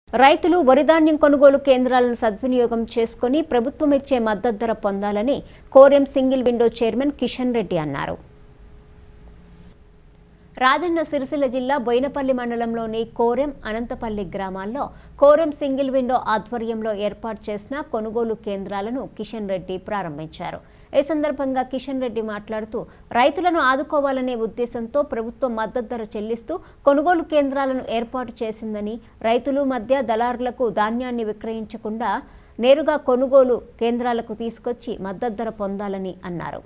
రైతులు వరిధాన్యం కొనుగోలు కేంద్రాలను సద్వినియోగం చేసుకుని ప్రభుత్వం ఇచ్చే మద్దతు ధర పొందాలని కోరెం single window chairman Kishan Reddy అన్నారు రాజన్న సిరిసిల్ల జిల్లా బోయినపల్లి మండలంలోని కోరెం అనంతపల్లి గ్రామాల్లో కోరెం సింగిల్ విండో ఆధ్వర్యంలో ఏర్పాటు చేసిన కొనుగోలు కేంద్రాలను కిషన్ రెడ్డి ప్రారంభించారు ఈ సందర్భంగా కిషన్ రెడ్డి మాట్లాడుతూ రైతులను ఆదుకోవాలనే ఉద్దేశంతో ప్రభుత్వం మద్దతు ధర చెల్లిస్తూ కొనుగోలు కేంద్రాలను ఏర్పాటు చేసిందని రైతులు మధ్య దళారులకు ధాన్యాన్ని విక్రయించకుండా నేరుగా కొనుగోలు కేంద్రాలకు తీసుకొచ్చి మద్దతు ధర పొందాలని అన్నారు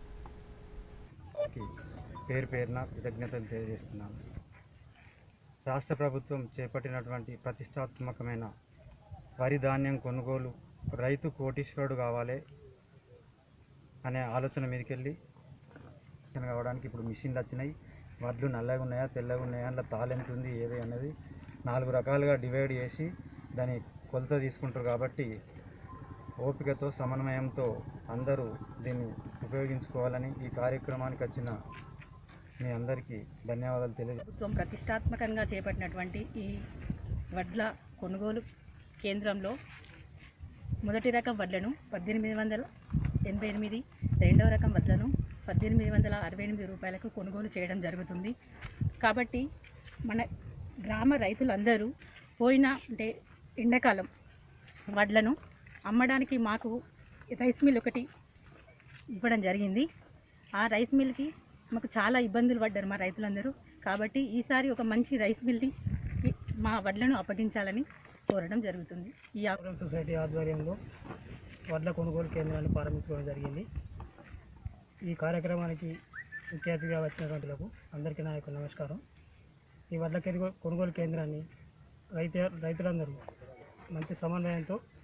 కి పేరు పేరున కృతజ్ఞతలు తెలియజేస్తున్నాను రాష్ట్ర ప్రభుత్వం చేపట్టినటువంటి ప్రతిష్టాత్మకమైన వరి ధాన్యం కొనుగోలు రైతు కోటీశ్వరుడు కావాలి అనే ఆలోచన మీదకెళ్ళి కావడానికి ఇప్పుడు మిషన్లు వచ్చినాయి వడ్లు నల్లగా ఉన్నాయా తెల్లగా ఉన్నాయా అందులో తాలెంత ఉంది ఏది అనేది నాలుగు రకాలుగా డివైడ్ చేసి దాని కొలత తీసుకుంటారు కాబట్టి ఓపికతో సమన్వయంతో అందరూ దీన్ని ఉపయోగించుకోవాలని ఈ కార్యక్రమానికి వచ్చిన మీ అందరికీ ధన్యవాదాలు తెలియజే ప్రభుత్వం ప్రతిష్టాత్మకంగా చేపట్టినటువంటి ఈ వడ్ల కొనుగోలు కేంద్రంలో మొదటి రకం వడ్లను పద్దెనిమిది వందల ఎనభై ఎనిమిది రెండవ రకం వడ్లను పద్దెనిమిది వందల అరవై ఎనిమిది రూపాయలకు కొనుగోలు చేయడం జరుగుతుంది కాబట్టి మన గ్రామ రైతులందరూ పోయిన అంటే ఎండాకాలం వడ్లను అమ్మడానికి మాకు రైస్ మిల్ ఒకటి ఇవ్వడం జరిగింది ఆ రైస్ మిల్కి మాకు చాలా ఇబ్బందులు పడ్డారు మా రైతులందరూ కాబట్టి ఈసారి ఒక మంచి రైస్ మిల్ని ఈ- మా వడ్లను అప్పగించాలని కోరడం జరుగుతుంది ఈ ఆ- ఆగ్రం సొసైటీ ఆధ్వర్యంలో వడ్ల కొనుగోలు కేంద్రాన్ని ప్రారంభించుకోవడం జరిగింది ఈ కార్యక్రమానికి ముఖ్య అతిథిగా వచ్చినటువంటిలకు అందరికీ నా యొక్క నమస్కారం ఈ వడ్ల కొనుగో- కొనుగోలు కేంద్రాన్ని రైతు రైతులందరూ మంచి సమన్వయంతో